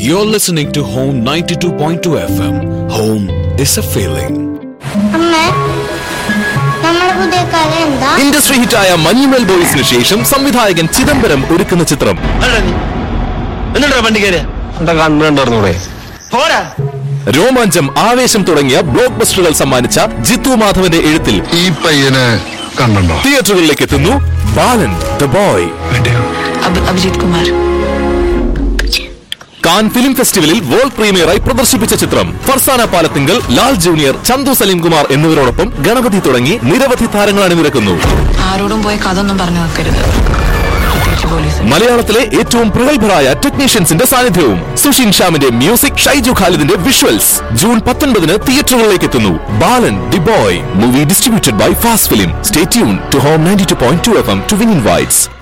You're listening to Home 92.2 FM. Home is a feeling. അമ്മ നമ്മുടെ പുതിയ കഥ എന്താ ഇൻഡസ്ട്രി ഹിറ്റായ മഞ്ഞുമൽ ബോയ്സിന് ശേഷം സംവിധായകൻ ചിദംബരം ഒരുക്കുന്ന ചിത്രം എന്നിട്ടാ വണ്ടി കയറിയ കണ്ടുണ്ടായിരുന്നൂടെ പോരാ രോമാഞ്ചം ആവേശം തുടങ്ങിയ ബ്ലോക്ക് ബസ്റ്ററുകൾ സമ്മാനിച്ച ജിത്തു മാധവന്റെ എഴുത്തിൽ ഈ പയ്യനെ കണ്ടോ തിയേറ്ററുകളിലേക്ക് എത്തുന്നു ബാലൻ ദ ബോയ് अब अभिजीत कुमार കാൻ ഫിലിം ഫെസ്റ്റിവലിൽ വേൾഡ് പ്രീമിയറായി പ്രദർശിപ്പിച്ച ചിത്രം ഫർസാന പാലത്തിങ്കൽ ലാൽ ജൂനിയർ ചന്തു സലീംകുമാർ എന്നിവരോടൊപ്പം ഗണപതി തുടങ്ങി നിരവധി താരങ്ങൾ അണിനിരക്കുന്നു ആരോടും പോയി കഥ ഒന്നും പറഞ്ഞു വെക്കരുത് പ്രത്യേകിച്ച് പോലീസ് മലയാളത്തിലെ ഏറ്റവും പ്രഗത്ഭരായ ടെക്നീഷ്യൻസിന്റെ സാന്നിധ്യവും സുഷിൻ ഷ്യാമിന്റെ മ്യൂസിക് ഷൈജു ഖാലിദിന്റെ വിഷ്വൽസ് ജൂൺ പത്തൊൻപതിന് തിയേറ്ററുകളിലേക്ക് എത്തുന്നു Balan the boy movie distributed by fast film stay tune to home ninety two point two F M to win invites